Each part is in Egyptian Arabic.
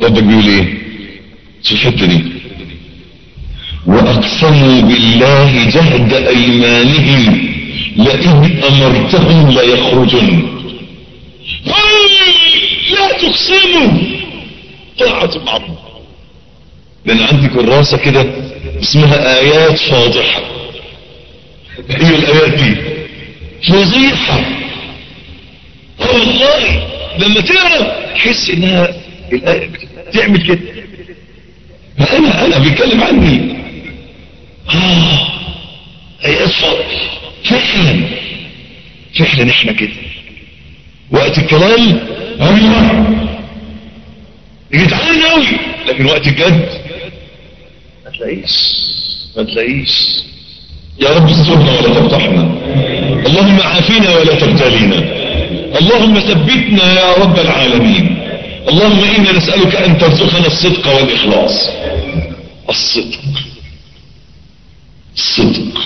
ربك بيقول ايه في الحتة دي واقسموا بالله جهد ايمانهم لئن امرتهم ليخرجن قل لا تقسموا طاعة معروف لان عندي كراسة كده اسمها ايات فاضحة هي الايات دي فضيحة والله لما تقرا تحس انها الايه تعمل كده ما انا انا بيتكلم عني اه ايات فاضحة فعلا فعلا احنا كده وقت الكلام ايوه جدعان قوي لكن وقت الجد ما تلاقيش ما تلاقيش يا رب استرنا ولا تفتحنا اللهم عافينا ولا تبتلينا اللهم ثبتنا يا رب العالمين اللهم انا نسألك ان ترزقنا الصدق والاخلاص الصدق الصدق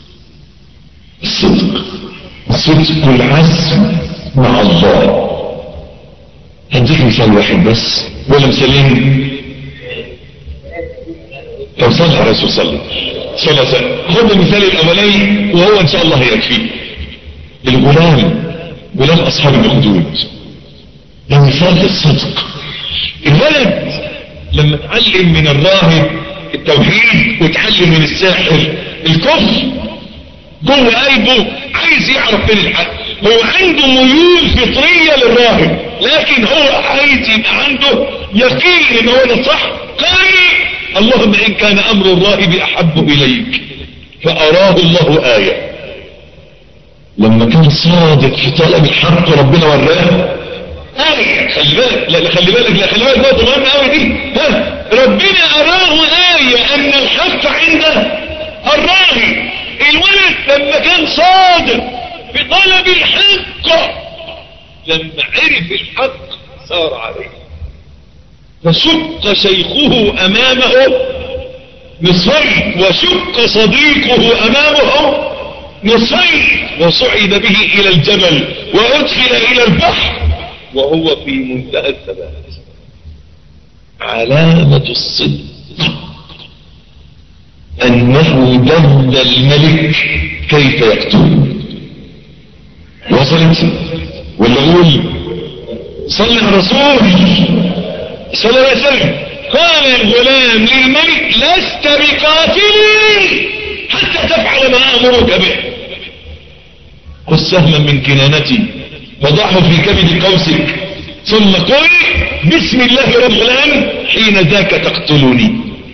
الصدق صدق العزم مع الله هديك مثال واحد بس ولا مثالين طب صلى على رسول صلى صلى صلى خذ المثال الاولاني وهو ان شاء الله يكفي الغلام غلام اصحاب الاخدود ده مثال للصدق الولد لما اتعلم من الراهب التوحيد وتعلم من الساحر الكفر جوه قلبه عايز يعرف فين الحق هو عنده ميول فطرية للراهب لكن هو عايز يبقى عنده يقين ان هو ده صح قال اللهم ان كان امر الراهب احب اليك فاراه الله آية لما كان صادق في طلب الحق ربنا وراه آية خلي بالك لا خلي بالك لا خلي بالك نقطة مهمة قوي دي ها ربنا أراه آية أن الحق عنده الراهب الولد لما كان صادق في طلب الحق لما عرف الحق صار عليه فشق شيخه أمامه نصفين وشق صديقه أمامه نصفين وصعد به إلى الجبل وأدخل إلى البحر وهو في منتهى الثبات علامة الصدق أنه دل الملك كيف يقتل وصلت ولا أقول صلى الرسول صلى الله عليه وسلم قال الغلام للملك لست بقاتلي حتى تفعل ما أمرك به خذ سهما من كنانتي وضعه في كبد قوسك ثم قل بسم الله رب الغلام حين ذاك تقتلني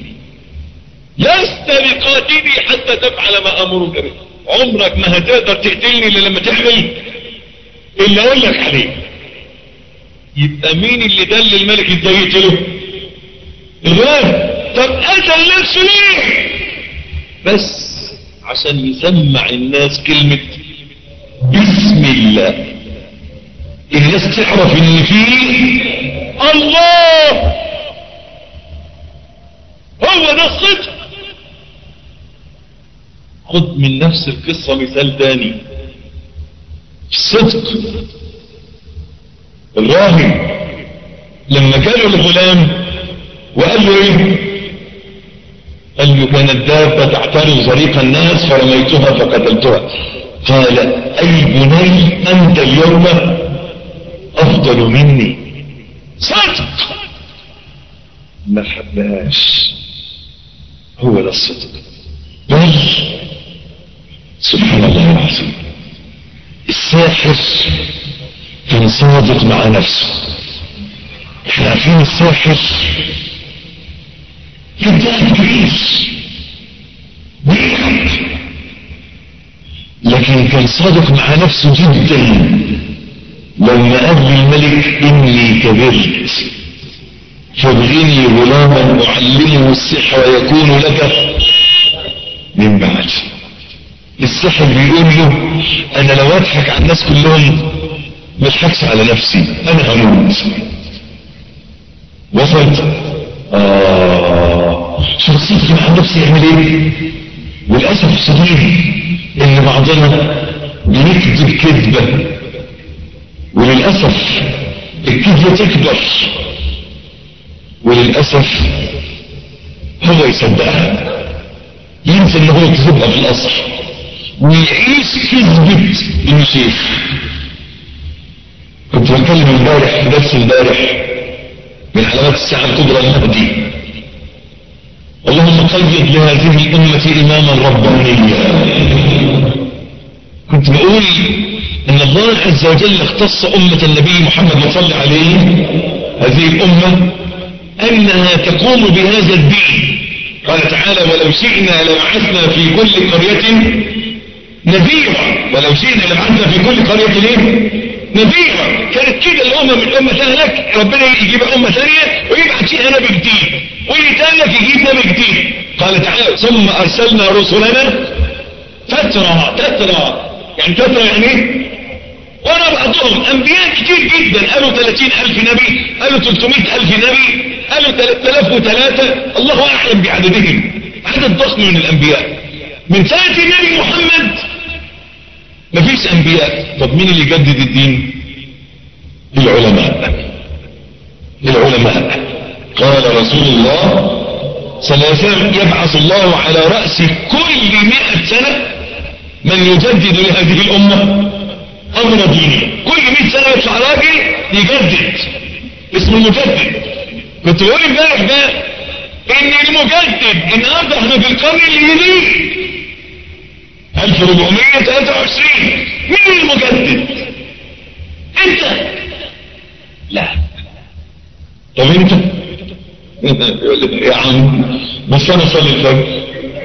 لست بقاتلي حتى تفعل ما امرك به عمرك ما هتقدر تقتلني الا لما تعمل اللي اقول لك عليه يبقى مين اللي دل الملك ازاي يقتله الغلام طب قتل نفسه ليه بس عشان يسمع الناس كلمة بسم الله الناس تعرف ان فيه الله هو ده الصدق خد من نفس القصة مثال تاني الصدق الراهب لما جاله الغلام وقال له ايه قال له كانت دابة تعترض طريق الناس فرميتها فقتلتها قال اي بني انت اليوم افضل مني صدق ما حبهاش هو ده الصدق بل سبحان الله العظيم الساحر كان صادق مع نفسه احنا عارفين الساحر كذاب كبير بيلعب لكن كان صادق مع نفسه جدا لما قال للملك اني كبرت فابغني غلاما اعلمه السحر ويكون لك من بعد السحر بيقول له انا لو اضحك على الناس كلهم ما اضحكش على نفسي انا هموت وصلت آه شوف الصدق مع النفس يعمل ايه وللاسف الشديد ان بعضنا بنكذب كذبه وللاسف الكذبه تكبر وللأسف هو يصدقها ينسى ان هو يكذبها في الأصل ويعيش كذبة انه شيخ كنت بتكلم امبارح في درس امبارح من علامات الساعة الكبرى المهدي اللهم قيد لهذه الأمة إماما ربانيا كنت بقول ان الله عز وجل اختص امة النبي محمد صلى عليه هذه الامة انها تقوم بهذا الدين قال تعالى ولو شئنا لبعثنا في كل قرية نذيرا ولو شئنا لبعثنا في كل قرية ايه نذيرا كانت كده الامة من الامة تهلك ربنا يجيب امة ثانية ويبعث فيها نبي جديد واللي تهلك يجيب نبي جديد قال تعالى ثم ارسلنا رسلنا فترة تترى يعني تترى يعني ايه ورا بعضهم انبياء كتير جدا قالوا 30 الف نبي قالوا 300 الف نبي قالوا 3003 الله اعلم بعددهم عدد ضخم من الانبياء من سنة النبي محمد مفيش انبياء طب مين اللي يجدد الدين العلماء العلماء قال رسول الله صلى الله عليه وسلم يبعث الله على رأس كل مئة سنة من يجدد لهذه الأمة أمر دينه كل مئة سنة يطلع راجل يجدد اسمه المجدد كنت بقول امبارح ده ان المجدد النهارده احنا في القرن الجديد 1423 مين المجدد انت لا طب انت يقول لك يا عم بس انا اصلي الفجر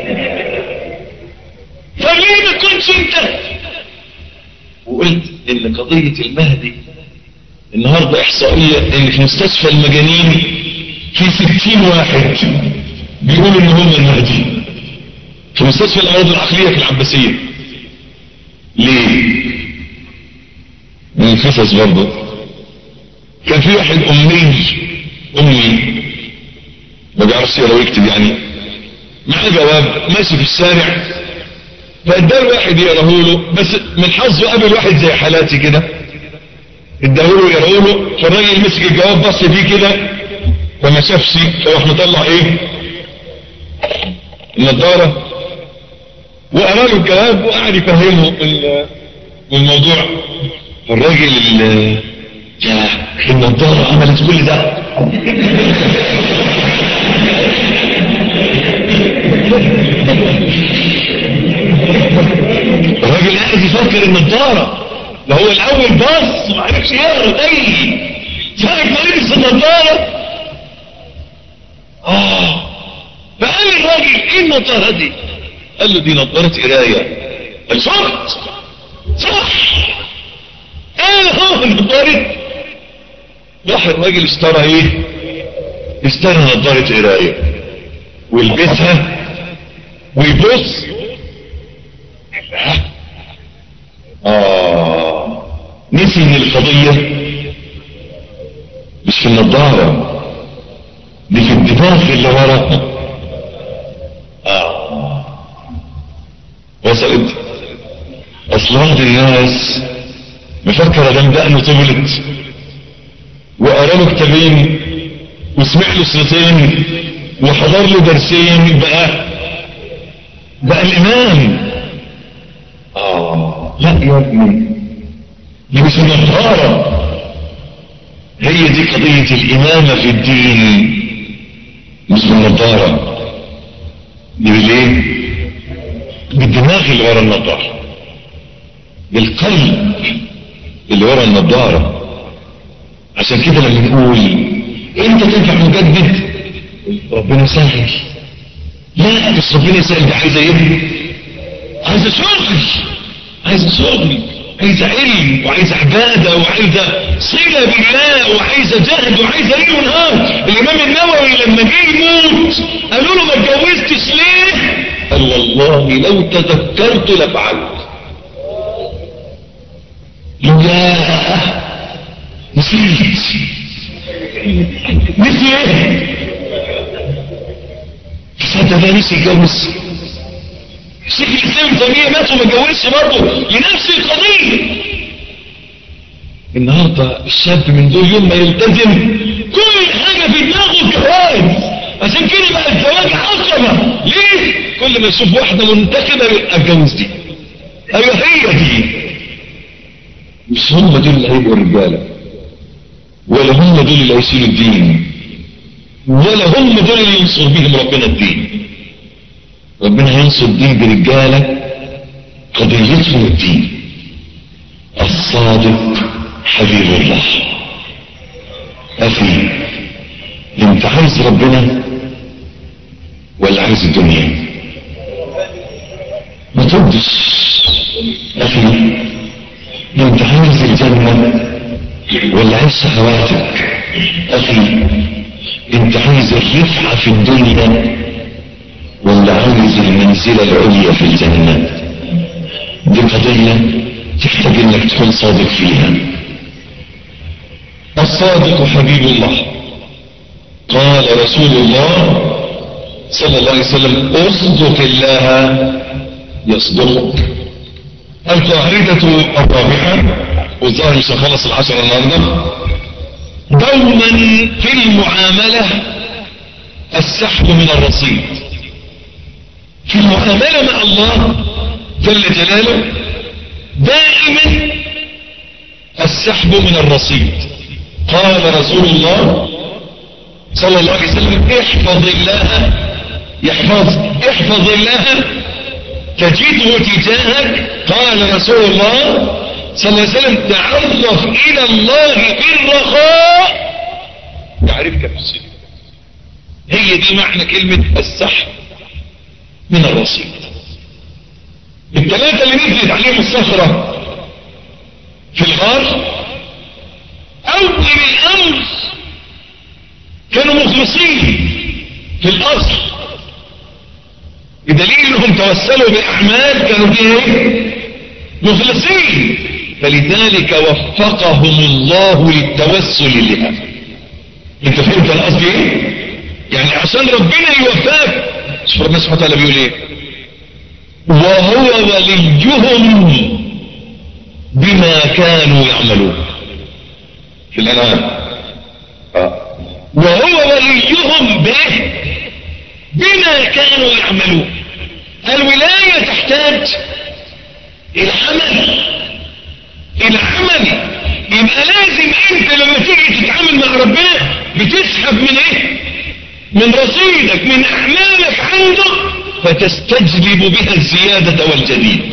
فليه ما كنتش انت وقلت ان قضية المهدي النهاردة احصائية ان في مستشفى المجانين في ستين واحد بيقولوا ان هم المهدي في مستشفى الامراض العقلية في العباسية ليه من القصص برضه كان في واحد امي امي ما بيعرفش يقرا ويكتب يعني معاه جواب ماشي في الشارع فاداه واحد يقراه له بس من حظه قابل واحد زي حالاتي كده اداه له يقراه له فالراجل مسك الجواب بص فيه كده فما شافش فراح مطلع ايه النضاره وقرا له الجواب وقعد يفهمه الموضوع فالراجل يا النضاره عملت كل ده الراجل قاعد يفكر النضارة ده هو الاول بص ما عرفش يقرا تاني شايف ما لبس النضارة اه فقال الراجل ايه النضارة دي قال له دي نضارة قراية قال شفت صح قال هو نضارة راح الراجل اشترى ايه اشترى نضارة قراية ويلبسها ويبص آه نسي ان القضية مش في النظارة دي في الدماغ اللي وراها آه وصلت اصل بعض الناس مفكر ده دقنه طولت وقرا له كتابين وسمع له صوتين وحضر له درسين بقى بقى الامام آه لا يا ابني دي مش النظارة هي دي قضية الإمامة في الدين مش بالنظارة دي بالايه بالدماغ اللي ورا النظارة بالقلب اللي ورا النظارة عشان كده لما نقول انت تنفع مجدد ربنا سهل لا بس ربنا يسهل ده عايزه ايه عايزه شغل عايزه شغل عايزه علم وعايزه عباده وعايزه صله بالله وعايزه جهد وعايزه ليل ونهار الامام النووي لما جه يموت قالوا له ما اتجوزتش ليه قال والله لو تذكرت لفعلت يا نسيت نسي ايه تصدق ده نسي يتجوز الشيخ الاسلام تيميه مات وما اتجوزش برضه لنفس القضيه النهارده الشاب من دول يوم ما يلتزم كل حاجه في دماغه جواز عشان كده بقى الزواج عقبة ليه كل ما يشوف واحدة منتخبة يبقى اتجوز دي ايوه هي دي مش هم دول اللي هيبقوا رجالة ولا هم دول اللي هيشيلوا الدين ولا هم دول اللي ينصر بهم ربنا الدين ربنا هينصر الدين برجالة قضيتهم الدين الصادق حبيب الله أخي انت عايز ربنا ولا عايز الدنيا ما تردش أخي انت عايز الجنة ولا عايز شهواتك أخي انت عايز الرفعة في الدنيا ولا عايز المنزلة العليا في الجنة دي قضية تحتاج انك تكون صادق فيها الصادق حبيب الله قال رسول الله صلى الله عليه وسلم اصدق الله يصدقك القاعدة الرابعة والظاهر مش هنخلص العشرة النهارده دوما في المعاملة السحب من الرصيد في المعاملة مع الله جل جلاله دائما السحب من الرصيد قال رسول الله صلى الله عليه وسلم احفظ الله يحفظ احفظ الله تجده تجاهك قال رسول الله صلى الله عليه وسلم تعرف الى الله بالرخاء تعرفك في السجن هي دي معنى كلمة السحب من الرصيد الثلاثة اللي نزلت عليهم الصخرة في الغار اول الامر كانوا مخلصين في الاصل بدليل انهم توسلوا باعمال كانوا فيها مخلصين فلذلك وفقهم الله للتوسل لها انت فهمت انا قصدي ايه يعني عشان ربنا يوفقك شوف ربنا سبحانه وتعالى بيقول ايه وهو وليهم بما كانوا يعملون في الانعام آه. وهو وليهم به بما كانوا يعملون الولاية تحتاج الى عمل الى عمل يبقى لازم انت لما تيجي تتعامل مع ربنا بتسحب من ايه من رصيدك من اعمالك عنده فتستجلب بها الزيادة والجديد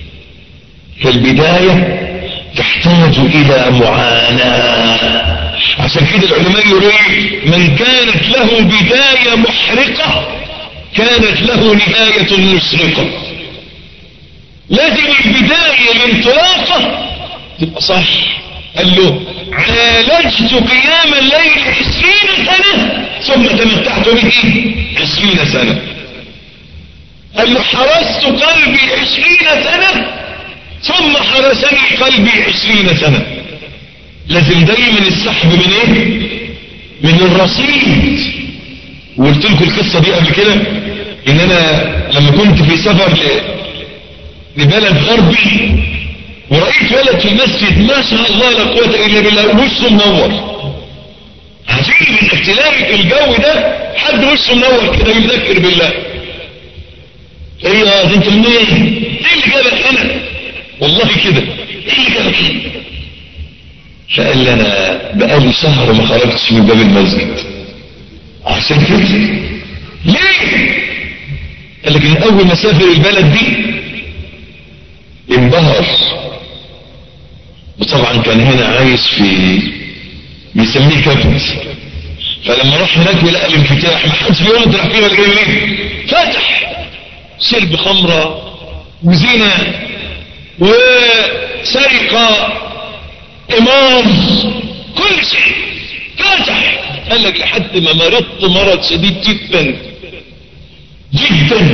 فالبداية تحتاج الى معاناة عشان كده العلماء يقولوا من كانت له بداية محرقة كانت له نهاية مشرقة لازم البداية الانطلاقة تبقى صح قال له عالجت قيام الليل عشرين سنة ثم تمتعت به عشرين سنة قال له حرست قلبي عشرين سنة ثم حرسني قلبي عشرين سنة لازم دايما السحب من ايه من الرصيد وقلت لكم القصة دي قبل كده ان انا لما كنت في سفر ل... لبلد غربي ورأيت ولد في المسجد ما شاء الله لا قوة الا بالله وشه منور عجيب انك تلاقي في الجو ده حد وشه منور كده يذكر بالله ايه يا انت منين ايه اللي جابك هنا والله كده ايه اللي جابك هنا فقال لي انا بقالي شهر ما خرجتش من باب المسجد عشان كده ليه قال لك من اول ما سافر البلد دي انبهر وطبعا كان هنا عايش في بيسميه كبت فلما راح هناك ولقى الانفتاح ما حدش بيقول انت راح فيه ولا جاي منين فتح شرب خمره وزنا وسرقه امام كل شيء فتح قال لك لحد ما مرضت مرض شديد جدا جدا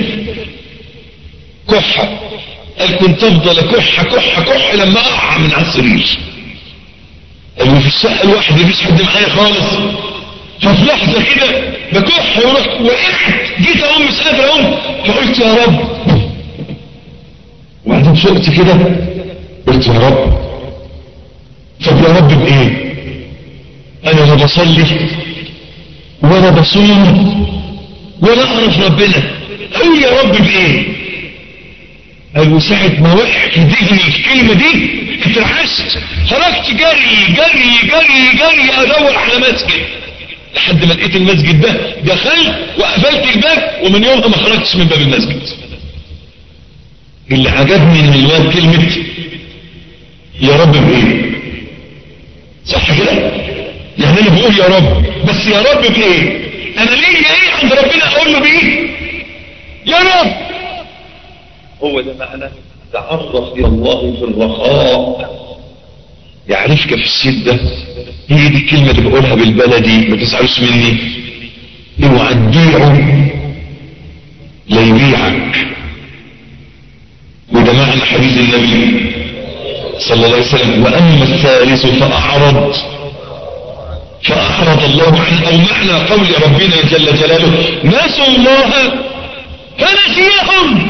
كحة قال كنت افضل كحة كحة كحة لما اقع من على السرير قال في الشقة لوحدي مفيش حد معايا خالص ففي لحظة كده بكح ورحت وقعت جيت اقوم مش قادر اقوم فقلت يا رب وبعدين فقت كده قلت يا رب طب يا رب بايه انا لا بصلي ولا بصوم ولا اعرف ربنا قول يا رب بايه قال وساعة ما وقع في ذهني الكلمة دي اترعشت خرجت جري جري جري جري ادور على مسجد لحد ما لقيت المسجد ده دخلت وقفلت الباب ومن يومها ما خرجتش من باب المسجد اللي عجبني من الواد كلمة يا رب بايه صح كده يعني انا بقول يا رب بس يا رب بايه انا ليه ايه عند ربنا اقول له بايه يا رب هو ده معنى تعرف الى الله في الرخاء يعرفك في الشدة هي دي الكلمة اللي بقولها بالبلدي ما تزعلوش مني اوعى تبيعه لا يبيعك وده معنى حديث النبي صلى الله عليه وسلم واما الثالث فاعرض فاعرض الله عنه او معنى قول ربنا جل جلاله نسوا الله فنسيهم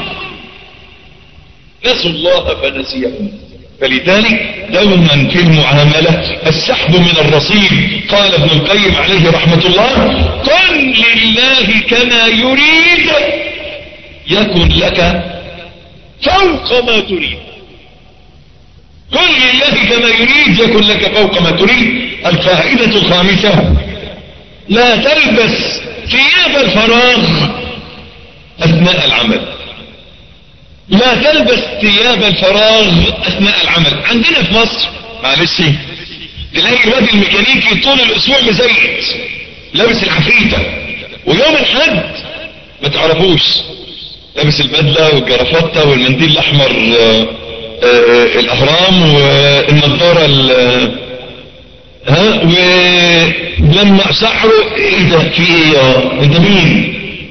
نسوا الله فنسيهم فلذلك دوما في المعاملة السحب من الرصيد قال ابن القيم عليه رحمة الله كن لله كما يريد يكن لك فوق ما تريد كن لله كما يريد يكن لك فوق ما تريد الفائدة الخامسة لا تلبس ثياب الفراغ أثناء العمل لا تلبس ثياب الفراغ اثناء العمل عندنا في مصر معلش تلاقي الواد الميكانيكي طول الاسبوع مزيت لابس العفريتة ويوم الحد ما تعرفوش لابس البدلة والجرافطة والمنديل الاحمر آآ آآ الاهرام والنضارة ها ولما شعره ايه ده في ايه يا انت مين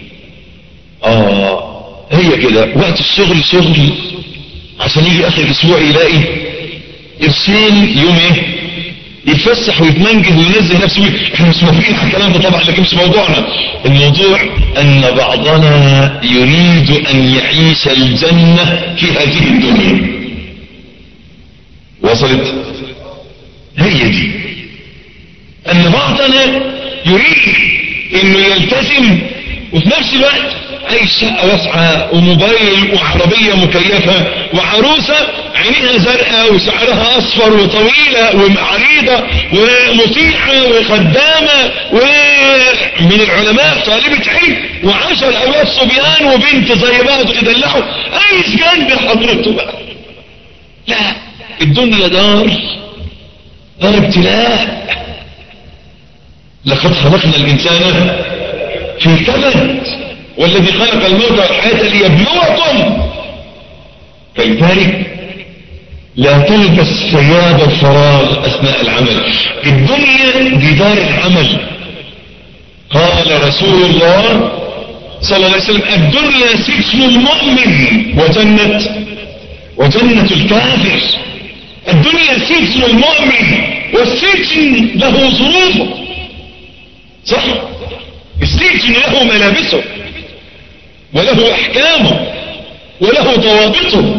اه هي كده وقت الشغل شغل عشان يجي اخر الاسبوع يلاقي قرشين يوم ايه يتفسح ويتمنجد وينزل نفسه احنا مش موافقين على الكلام ده طبعا لكن مش موضوعنا الموضوع ان بعضنا يريد ان يعيش الجنة في هذه الدنيا وصلت هي دي ان بعضنا يريد انه يلتزم وفي نفس الوقت عايش شقة واسعة وموبايل وعربية مكيفة وعروسة عينيها زرقاء وشعرها اصفر وطويلة وعريضة ومطيعة وخدامة ومن العلماء طالبة علم وعشر اولاد صبيان وبنت زي بعض يدلعوا عايش جنب حضرته بقى لا الدنيا دار دار ابتلاء لقد خلقنا الانسان في كبد والذي خلق الموت والحياة ليبلوكم فلذلك لا تلبس ثياب الفراغ اثناء العمل الدنيا دي دار العمل قال رسول الله صلى الله عليه وسلم الدنيا سجن المؤمن وجنة وجنة الكافر الدنيا سجن المؤمن والسجن له ظروفه صح السجن له ملابسه وله احكامه وله ضوابطه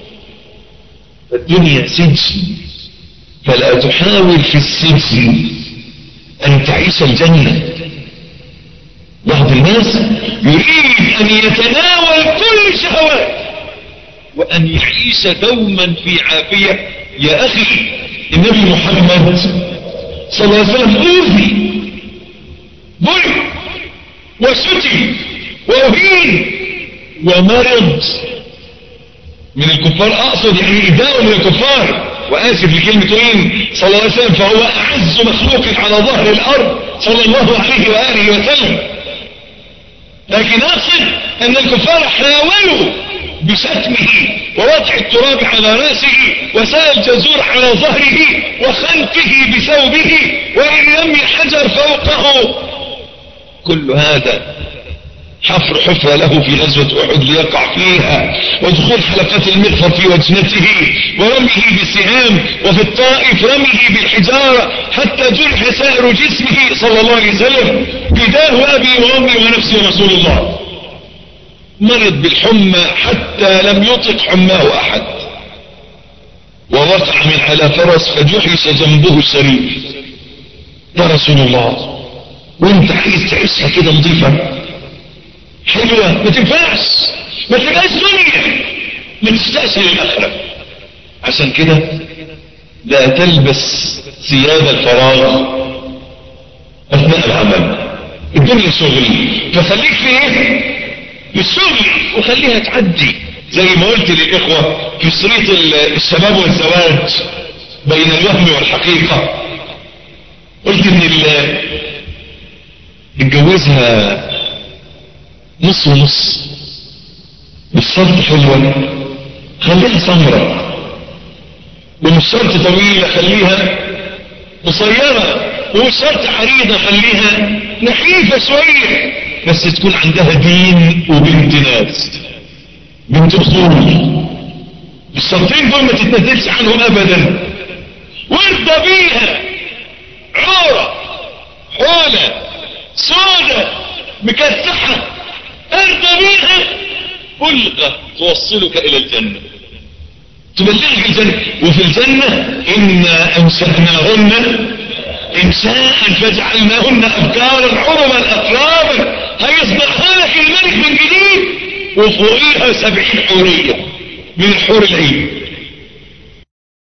الدنيا سجن فلا تحاول في السجن ان تعيش الجنة بعض الناس يريد ان يتناول كل الشهوات وان يعيش دوما في عافية يا اخي النبي محمد صلى الله عليه وسلم اوذي ضل وشتم وأهين ومرض من الكفار اقصد يعني ايذاء من الكفار واسف لكلمة مين صلى الله عليه وسلم فهو اعز مخلوق على ظهر الارض صلى الله عليه وآله وسلم لكن اقصد ان الكفار حاولوا بشتمه ووضع التراب على راسه وسال الجزور على ظهره وخنفه بثوبه وإن لم حجر فوقه كل هذا حفر حفرة له في غزوة أحد ليقع فيها ودخول حلقات المغفر في وجنته ورميه بالسهام وفي الطائف رميه بالحجارة حتى جرح سائر جسمه صلى الله عليه وسلم بداه أبي وأمي ونفسي رسول الله مرض بالحمى حتى لم يطق حماه أحد ووقع من على فرس فجحس جنبه الشريف يا رسول الله وانت عايز تعيشها كده نظيفة حلوة ما تنفعش ما تبقاش دنيا ما تشتاقش للآخرة عشان كده لا تلبس ثياب الفراغ أثناء العمل الدنيا شغل فخليك في ايه في الشغل وخليها تعدي زي ما قلت للإخوة في شريط الشباب والزواج بين الوهم والحقيقة قلت ان اتجوزها نص ونص مش شرط حلوة خليها سمرة ومش شرط طويلة خليها قصيرة ومش شرط عريضة خليها نحيفة شوية بس تكون عندها دين وبنت ناس بنت اصول الشرطين دول ما تتنزلش عنهم ابدا وارضى بيها عورة حولة سودة مكسحة ارضى بيها بلغة توصلك الى الجنة تبلغك الجنة وفي الجنة إنا أنشأناهن إنشاء فجعلناهن أبكارا عربا أطرابا هيصنعها لك الملك من جديد وفوقيها سبعين حورية من الحور العين